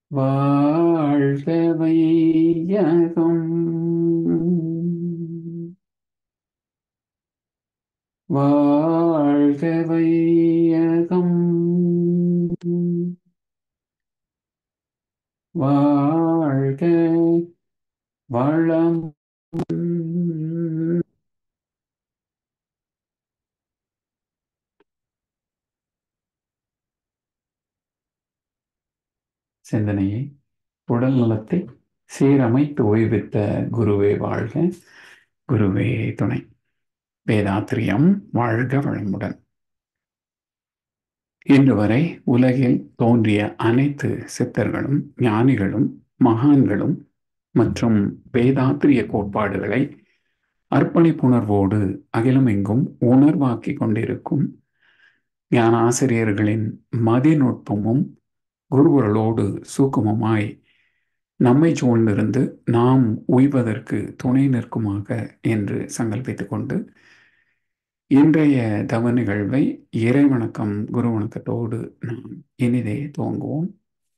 வாழ்க வையகம் வாழ்க வையகம் வாழ்க வளம் சிந்தனையை உடல் நலத்தை சீரமைத்து ஓய்வித்த குருவே வாழ்க குருவே துணை வேதாத்திரியம் வாழ்க வளமுடன் இன்று வரை உலகில் தோன்றிய அனைத்து சித்தர்களும் ஞானிகளும் மகான்களும் மற்றும் வேதாத்திரிய கோட்பாடுகளை அர்ப்பணிப்புணர்வோடு அகிலமெங்கும் உணர்வாக்கி கொண்டிருக்கும் ஞான ஆசிரியர்களின் மதிநுட்பமும் குருகுரலோடு சூக்குமமாய் நம்மை சூழ்ந்திருந்து நாம் உய்வதற்கு துணை நிற்குமாக என்று சங்கல்பித்துக் கொண்டு இன்றைய தவ நிகழ்வை இறைவணக்கம் குரு வணக்கத்தோடு நாம் இனிதே துவங்குவோம்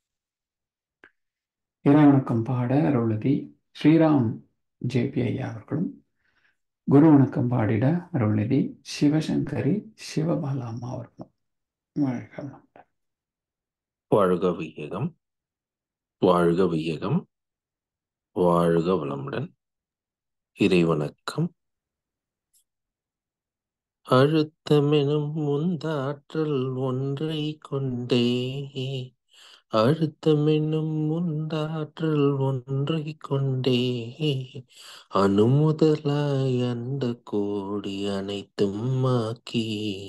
இறைவணக்கம் பாட அருள்தி ஸ்ரீராம் ஜேபி ஐயா அவர்களும் குரு வணக்கம் பாடிட அருள்நிதி சிவசங்கரி சிவபாலா அம்மா அவர்களும் வாழ்க வளமுடன். வாழ்க வையகம் வாழ்க வையகம் வாழ்க வளமுடன் இறைவணக்கம் அழுத்தமெனும் முந்தாற்றல் ஒன்றை கொண்டே அழுத்தமெனும் முந்தாற்றல் ஒன்றை கொண்டே அணுமுதலாய் அந்த கோடி அனைத்தும் ஆக்கி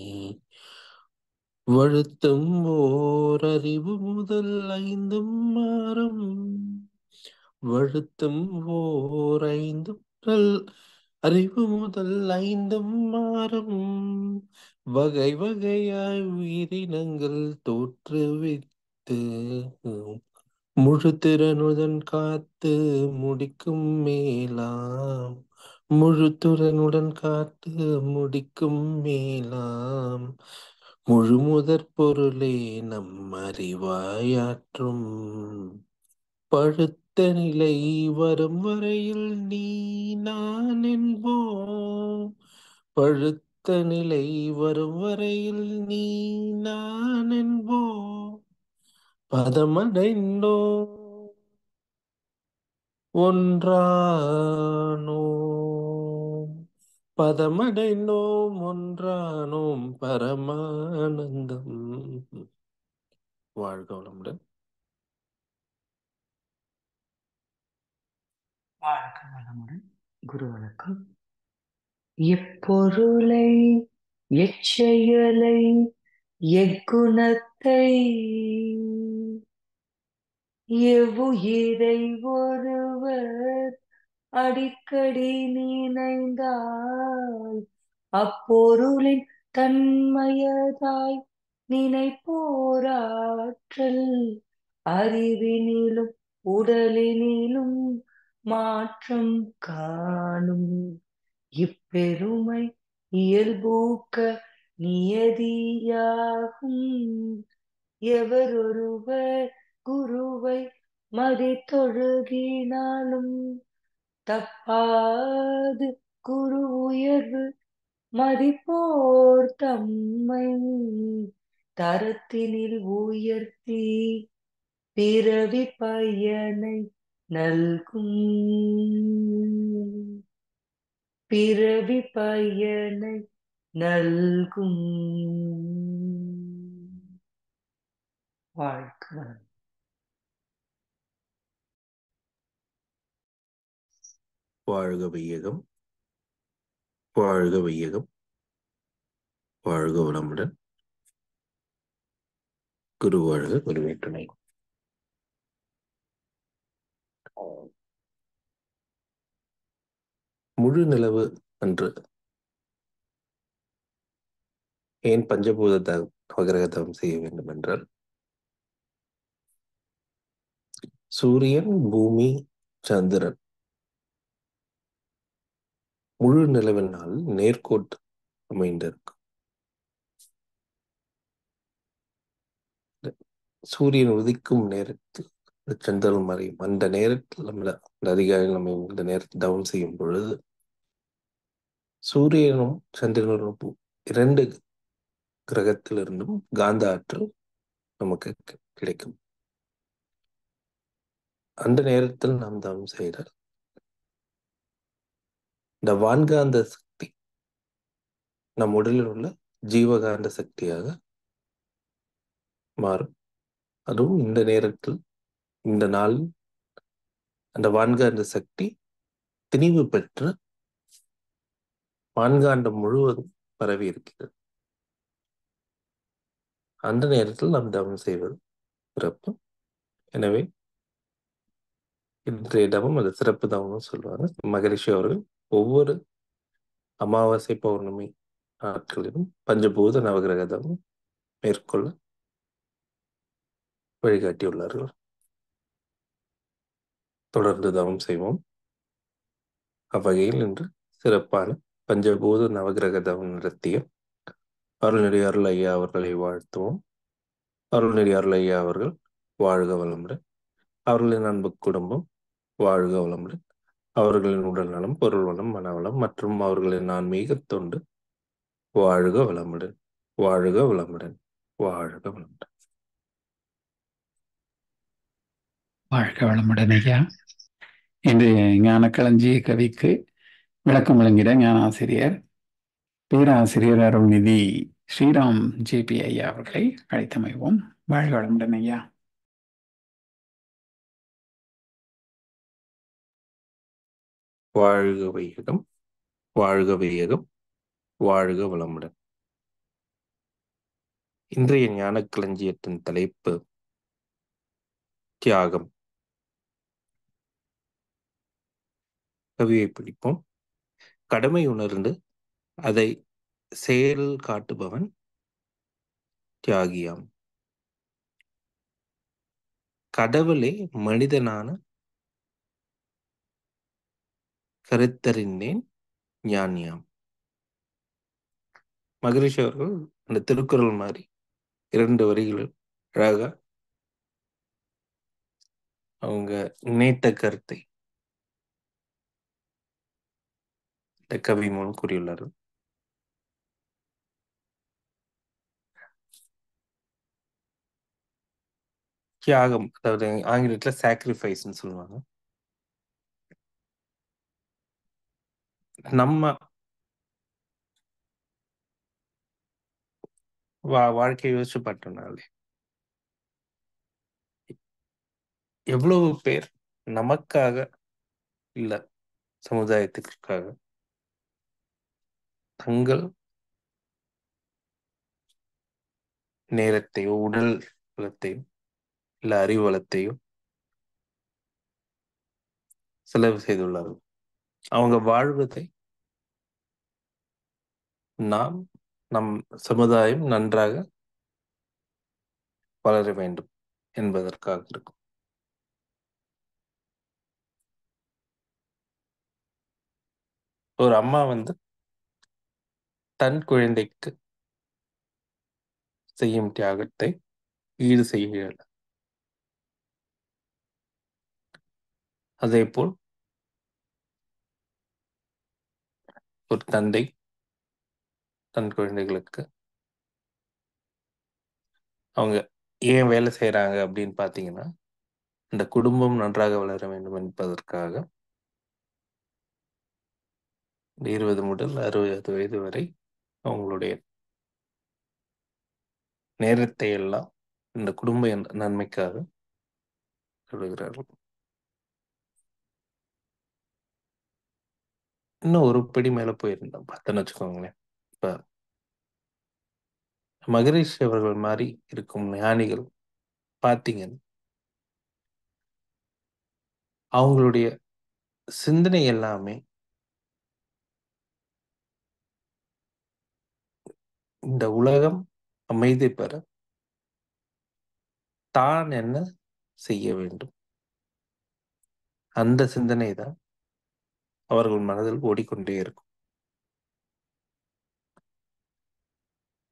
வழுத்தும் ஓர் அறிவு முதல் ஐந்தும் மாறும் வழுத்தும் ஓர் ஐந்து முதல் அறிவு முதல் ஐந்தும் மாறும் வகை வகையாய் உயிரினங்கள் தோற்றுவித்து முழு திறனுடன் காத்து முடிக்கும் மேலாம் முழு துறனுடன் காத்து முடிக்கும் மேலாம் முழு முதற் பொருளே நம் அறிவாயாற்றும் பழுத்த நிலை வரும் வரையில் நீ நான் என்போம் பழுத்த நிலை வரும் வரையில் நீ நான் என்போம் பதமடைந்தோ ஒன்றானோம் பதமடைந்தோம் ஒன்றானோம் பரமானந்தம் வாழ்க வளமுடன் வாழ்க வளமுடன் குரு வணக்கம் எப்பொருளை எச்செயலை எக்குணத்தை எவ்வுயிரை ஒருவர் அடிக்கடி நினைந்தால் அப்பொருளின் தன்மையதாய் நினைப்போராற்றல் அறிவினிலும் உடலினிலும் மாற்றம் காணும் இப்பெருமை இயல்பூக்க நியதியாகும் எவரொருவர் குருவை மதித்தொழுகினாலும் தப்பாது குரு உயர்வு மதிப்போர் தம்மை தரத்தினில் உயர்த்தி பிறவி பயனை நல்கும் பிறவி பயனை நல்கும் வாழ்க வளம். வாழ்க வையகம் வாழ்க வையகம் வாழ்க வளமுடன் குரு வாழ்க குருவே துணை முழு நிலவு அன்று ஏன் பஞ்சபூத த- நவகிரக தவம் செய்ய வேண்டும் என்றால் சூரியன் பூமி சந்திரன் முழு நிலவினால் நேர்கோட்டு அமைந்திருக்கும் சூரியன் உதிக்கும் நேரத்தில் இந்த சந்திரன் மறையும் அந்த நேரத்தில் நம்மள அந்த அதிகாலையில் நம்ம இந்த நேரத்தை டவுன் செய்யும் பொழுது சூரியனும் சந்திரனும் பு- இரண்டு கிரகத்திலிருந்தும் காந்த ஆற்றல் நமக்கு கி- கிடைக்கும் அந்த நேரத்தில் நாம் தவம் செய்தால் இந்த வான்காந்த சக்தி நம் உடலில் உள்ள ஜீவகாந்த சக்தியாக மாறும் அதுவும் இந்த நேரத்தில் இந்த நாள் அந்த வான்காந்த சக்தி திணிவு பெற்று வான்காண்டம் முழுவதும் பரவி இருக்கிறது அந்த நேரத்தில் நாம் தவம் செய்வது சிறப்பு எனவே இன்றைய தவம் அது சிறப்பு தவம்னு சொல்லுவாங்க மகரிஷி அவர்கள் ஒவ்வொரு அமாவாசை பௌர்ணமி நாட்களிலும் பஞ்சபூத நவகிரக தவம் மேற்கொள்ள வழிகாட்டியுள்ளார்கள் தொடர்ந்து தவம் செய்வோம் அவ்வகையில் இன்று சிறப்பான பஞ்சபூத நவகிரக தவம் நடத்திய அருள்நெறி அருள் ஐயா அவர்களை வாழ்த்துவோம் அருள்நெறி அருள் ஐயா அவர்கள் வாழ்க வளமுடன் அவர்களின் அன்பு குடும்பம் வாழ்க வளமுடன் அவர்களின் உடல் நலம் பொருள் வளம் மனவளம் மற்றும் அவர்களின் ஆன்மீக தொண்டு வாழ்க வளமுடன் வாழ்க வளமுடன் வாழ்க வளமுடன் வாழ்க வளமுடன் ஐயா இன்றைய ஞான களஞ்சிய கவிக்கு விளக்கம் வழங்கிட ஞான ஆசிரியர் பேராசிரியர் அருள்நிதி ஸ்ரீராம் ஜேபி ஐயா அவர்களை அழைத்தமைவோம் வாழ்க வளமுடன் ஐயா வாழ்க வையகம் வாழ்க வையகம் வாழ்க வளமுடன் இன்றைய ஞான களஞ்சியத்தின் தலைப்பு தியாகம் கவியை பிடிப்போம் கடமை உணர்ந்து அதை செயல் காட்டுபவன் தியாகியாம் கடவுளே மனிதனான கருத்தறிந்தேன் ஞானியாம் மகரிஷி அவர்கள் அந்த திருக்குறள் மாதிரி இரண்டு வரிகள் அழகா அவங்க நினைத்த கருத்தை இந்த கவி மூலம் கூறியுள்ளார்கள் தியாகம் அதாவது ஆங்கிலத்துல சாக்ரிஃபைஸ்ன்னு சொல்லுவாங்க நம்ம வா வாழ்க்கையை யோசிச்சு பார்த்தோம்னாலே எவ்வளவு பேர் நமக்காக இல்ல சமுதாயத்திற்காக தங்கள் நேரத்தையோ உடல் வளத்தையோ இல்ல அறிவு வளத்தையோ செலவு செய்துள்ளார்கள் அவங்க வாழ்வதை நாம் நம் சமுதாயம் நன்றாக வளர வேண்டும் என்பதற்காக இருக்கும் ஒரு அம்மா வந்து தன் குழந்தைக்கு செய்யும் தியாகத்தை ஈடு செய்ய அதே போல் ஒரு தந்தை தன் குழந்தைகளுக்கு அவங்க ஏன் வேலை செய்யறாங்க அப்படின்னு பாத்தீங்கன்னா இந்த குடும்பம் நன்றாக வளர வேண்டும் என்பதற்காக இருபது முதல் அறுபது வயது வரை அவங்களுடைய நேரத்தை எல்லாம் இந்த குடும்ப நன்மைக்காக சொல்லுகிறார்கள் இன்னும் ஒரு படி மேல போயிருந்தோம் பார்த்தோன்னு வச்சுக்கோங்களேன் இப்ப மகரிஷி அவர்கள் மாதிரி இருக்கும் ஞானிகள் பார்த்தீங்கன்னா அவங்களுடைய சிந்தனை எல்லாமே இந்த உலகம் அமைதி பெற தான் என்ன செய்ய வேண்டும் அந்த சிந்தனை தான் அவர்கள் மனதில் ஓடிக்கொண்டே இருக்கும்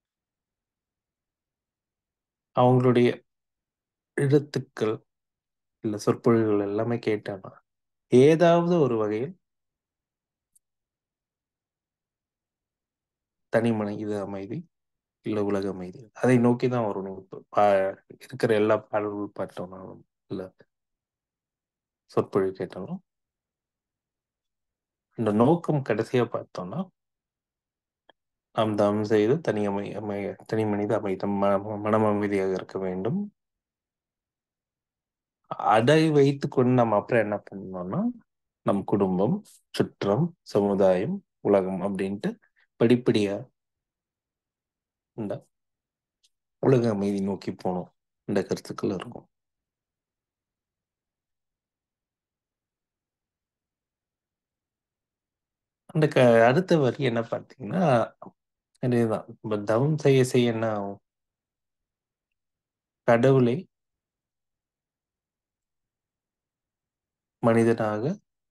அவங்களுடைய எழுத்துக்கள் இல்ல சொற்பொழிவுகள் எல்லாமே கேட்டேன்னா ஏதாவது ஒரு வகையில் தனி மனித அமைதி இல்ல உலக அமைதி அதை நோக்கி தான் வரணும் இப்ப பா- இருக்கிற எல்லா பாடல்கள் பார்த்தோம்னாலும் இல்ல சொற்பொழிவு கேட்டாலும் இந்த நோக்கம் கடைசியா பார்த்தோம்னா நாம் தாம் செய்து தனி அமை அமை தனி மனித அமைதி ம- மனம் அமைதியாக இருக்க வேண்டும் அதை வைத்துக்கொண்டு நம்ம அப்புறம் என்ன பண்ணணும்னா நம் குடும்பம் சுற்றம் சமுதாயம் உலகம் அப்படின்ட்டு படிப்படியா இந்த உலக அமைதி நோக்கி போகணும் இந்த கருத்துக்கள் இருக்கும் அந்த க அடுத்த வரி என்ன பார்த்தீங்கன்னா இதேதான் இப்ப தவம் செய்ய செய்ய என்ன ஆகும் கடவுளை மனிதனாக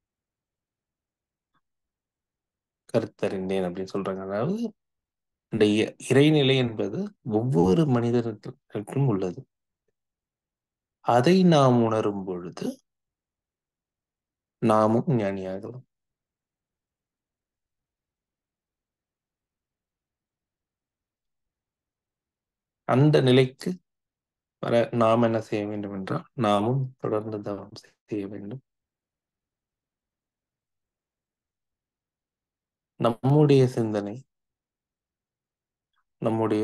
கருத்தறிந்தேன் அப்படின்னு சொல்றாங்க அதாவது இந்த இ- இறைநிலை என்பது ஒவ்வொரு மனிதனுக்கும் உள்ளது அதை நாம் உணரும் பொழுது நாமும் ஞானியாகலாம் அந்த நிலைக்கு வர நாம் என்ன செய்ய வேண்டும் என்றால் நாமும் தொடர்ந்து தவம் செய்ய வேண்டும் நம்முடைய சிந்தனை நம்முடைய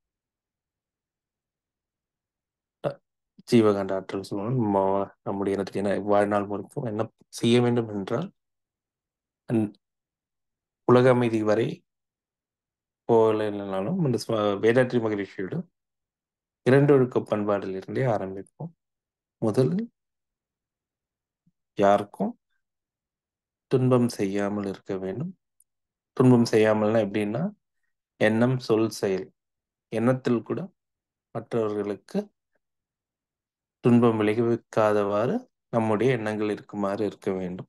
அஹ், ஜீவகாந்த ஆற்றல் சொல்லணும் நம்ம நம்முடைய எனக்கு என்ன வாழ்நாள் முழுக்கும் என்ன செய்ய வேண்டும் என்றால் அந்த உலக அமைதி வரை போகலைன்னாலும் இந்த ஸ்வ- வேதாத்ரி மகரிஷியோட இரண்டு ஒழுக்க பண்பாடிலிருந்தே ஆரம்பிப்போம் முதலில் யாருக்கும் துன்பம் செய்யாமல் இருக்க வேண்டும் துன்பம் செய்யாமல்னா எப்படின்னா எண்ணம் சொல் செயல் எண்ணத்தில் கூட மற்றவர்களுக்கு துன்பம் விளைவிக்காதவாறு நம்முடைய எண்ணங்கள் இருக்குமாறு இருக்க வேண்டும்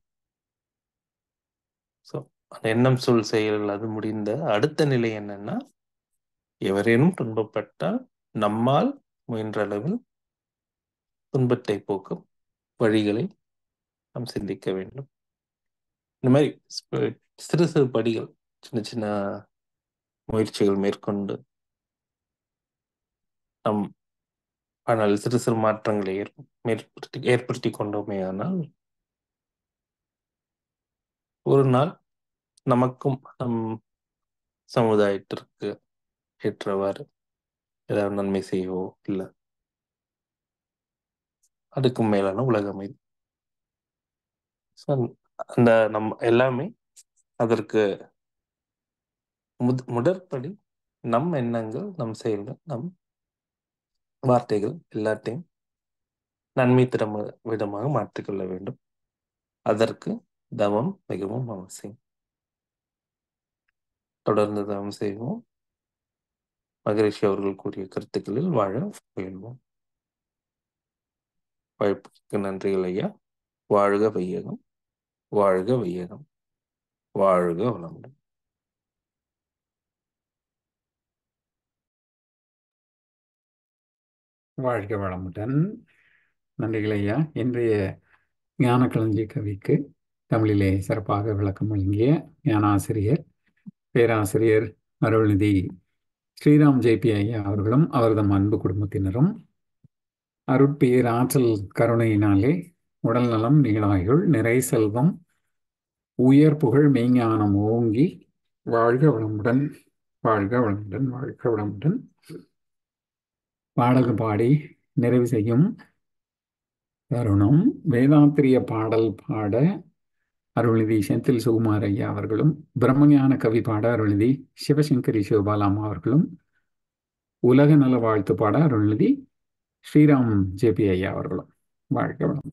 ஸோ அந்த எண்ணம் சொல் செயல் அது முடிந்த அடுத்த நிலை என்னன்னா எவரேனும் துன்பப்பட்டால் நம்மால் முயன்ற அளவில் துன்பத்தை போக்கும் வழிகளை நாம் சிந்திக்க வேண்டும் இந்த மாதிரி ஸ்ப- சிறு சிறு படிகள் சின்ன சின்ன முயற்சிகள் மேற்கொண்டு நம் ஆனால் சிறு சிறு மாற்றங்களை ஏற்ப- மேற்படுத்தி ஏற்படுத்தி கொண்டோமே ஆனால் ஒரு நாள் நமக்கும் நம் சமுதாயத்திற்கு ஏற்றவாறு ஏதாவது நன்மை செய்யவோ இல்லை அதுக்கும் மேலான உலக அமைதி So, அந்த நம் எல்லாமே அதற்கு முத் முதற்படி நம் எண்ணங்கள் நம் செயல்கள் நம் வார்த்தைகள் எல்லாத்தையும் நன்மை திறம விதமாக மாற்றிக்கொள்ள வேண்டும் அதற்கு தவம் மிகவும் அவசியம் தொடர்ந்து தவம் செய்வோம் மகரிஷி அவர்கள் கூறிய கருத்துக்களில் வாழ முயல்வோம் வாய்ப்புக்கு நன்றிகள் ஐயா வாழ்க வையகம் வாழ்க வையகம் வாழ்க வளமுடன் வாழ்க வளமுடன் நன்றிகள் ஐயா இன்றைய ஞான களஞ்சிய கவிக்கு தமிழிலே சிறப்பாக விளக்கம் வழங்கிய ஞானாசிரியர் பேராசிரியர் அருள்நிதி ஸ்ரீராம் ஜேபி ஐயா அவர்களும் அவரது அன்பு குடும்பத்தினரும் அருட்பேர் ஆற்றல் கருணையினாலே உடல் நலம் நீளாயுள் நிறை செல்வம் உயர் புகழ் மெய்ஞானம் ஓங்கி வாழ்க வளமுடன் வாழ்க வளமுடன் வாழ்க வளமுடன் பாடல் பாடி நிறைவு செய்யும் தருணம் வேதாத்திரிய பாடல் பாட அருள்நிதி செந்தில் சுகுமார் ஐயா அவர்களும் பிரம்மஞான கவி பாட அருள்நிதி சிவசங்கரி சிவபாலாமா அவர்களும் உலக நல வாழ்த்து பாட அருள்நிதி ஸ்ரீராம் ஜேபி ஐயா அவர்களும் வாழ்க வளம்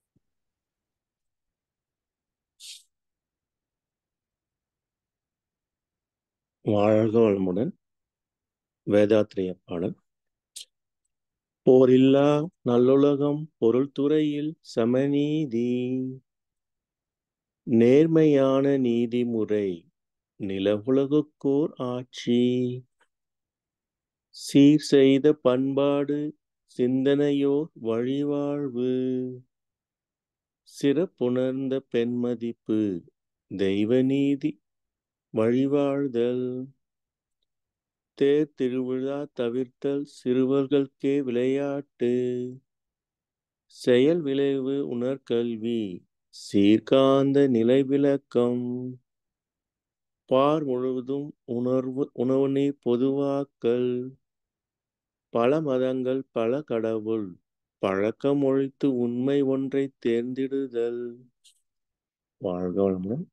வாழ்க வளமுடன் வேதாத்திரிய பாடல் போரில்லா நல்லுலகம் பொருள் துறையில் சமநீதி நேர்மையான நீதிமுறை நிலவுலகுக்கோர் ஆட்சி சீர் செய்த பண்பாடு சிந்தனையோர் வழிவாழ்வு சிறப்புணர்ந்த பெண்மதிப்பு தெய்வநீதி வழிவாழ்தல் தேர் திருவிழா தவிர்த்தல் சிறுவர்களுக்கே விளையாட்டு செயல் விளைவு உணர்கல்வி சீர்காந்த நிலை விளக்கம் பார் முழுவதும் உணர்வு உணவு நீர் பொதுவாக்கல் பல மதங்கள் பல கடவுள் பழக்கம் ஒழித்து உண்மை ஒன்றை தேர்ந்திடுதல் வாழ்க வளமுடன்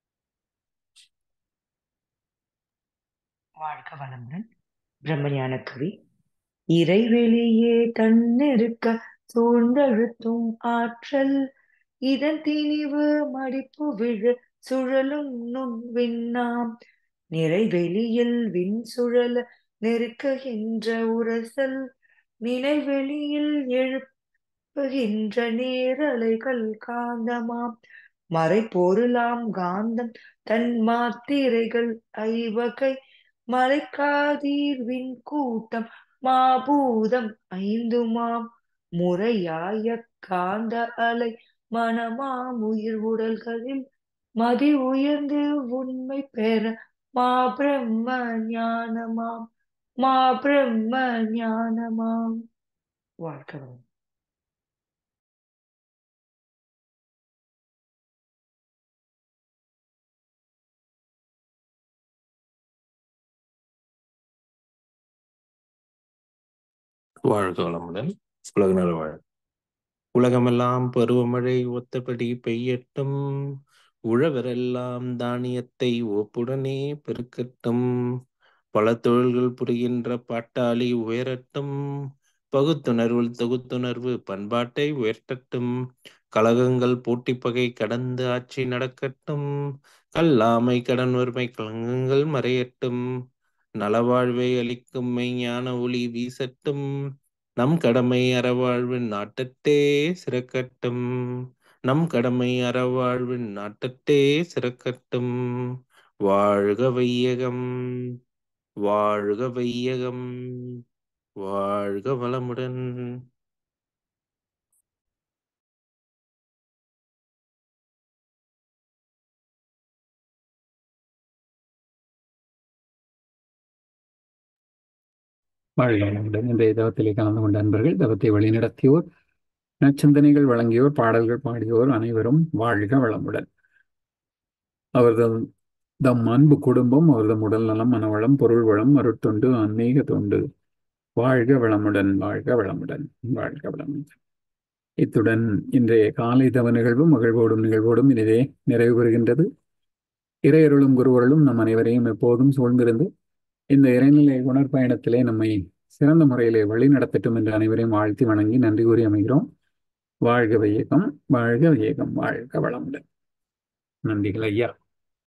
வாழ்க வளமுடன் பிரம்மஞான கவி இறைவெளியே தன்னிருக்க சூழ்ந்தழுத்தும் ஆற்றல் இதன் திணிவு மடிப்பு விழ சுழலும் நுண் விண்ணாம் நிறைவெளியில் விண் சுழல நெருக்குகின்ற உரசல் நினைவெளியில் எழுப்புகின்ற நேரலைகள் காந்தமாம் மறைப்பொருளாம் காந்தம் தன் மாத்திரைகள் ஐவகை மலைக்காதீர் விண் கூட்டம் மாபூதம் ஐந்துமாம் முறையாய காந்த அலை மனமாம் உயிர் உடல்களில் மதி உயர்ந்து உண்மை பெற மா பிரம்ம ஞானமாம் மா பிரம்ம ஞானமாம் வாழ்க்கை வளம். வாழ்க வளமுடன் உலக நல வாழ உலகமெல்லாம் பருவமழை ஒத்தபடி பெய்யட்டும் உழவரெல்லாம் தானியத்தை ஒப்புடனே பெருக்கட்டும் பல தொழில்கள் புரிகின்ற பாட்டாளி உயரட்டும் பகுத்துணர்வில் தொகுத்துணர்வு பண்பாட்டை உயர்த்தட்டும் கழகங்கள் போட்டி பகை கடந்து ஆட்சி நடக்கட்டும் கல்லாமை கடன் வறுமை கலங்கங்கள் மறையட்டும் நலவாழ்வை அளிக்கும் மெய்ஞான ஒளி வீசட்டும் நம் கடமை அறவாழ்வின் நாட்டத்தே சிறக்கட்டும் நம் கடமை அறவாழ்வின் நாட்டத்தே சிறக்கட்டும் வாழ்க வையகம் வாழ்க வையகம் வாழ்க வளமுடன் வாழ்க வளமுடன் இன்றைய தவத்திலே கலந்து கொண்ட அன்பர்கள் தவத்தை வழிநடத்தியோர் நற்சிந்தனைகள் வழங்கியோர் பாடல்கள் பாடியோர் அனைவரும் வாழ்க வளமுடன் அவர்கள் தம் அன்பு குடும்பம் அவர்தம் உடல் நலம் மனவளம் பொருள் வளம் அருட்தொண்டு ஆன்மீக தொண்டு வாழ்க வளமுடன் வாழ்க வளமுடன் வாழ்க வளமுடன் இத்துடன் இன்றைய காலை தவ நிகழ்வும் மகிழ்வோடும் நிகழ்வோடும் இனிதே நிறைவு பெறுகின்றது இறையருளும் குருவருளும் நம் அனைவரையும் எப்போதும் சூழ்ந்திருந்து இந்த இறைநிலை உணர்பயணத்திலே நம்மை சிறந்த முறையிலே வழி நடத்தட்டும் என்று அனைவரையும் வாழ்த்தி வணங்கி நன்றி கூறி அமைகிறோம் வாழ்க வையகம் வாழ்க வையகம் வாழ்க வளமுடன் நன்றிகள் ஐயா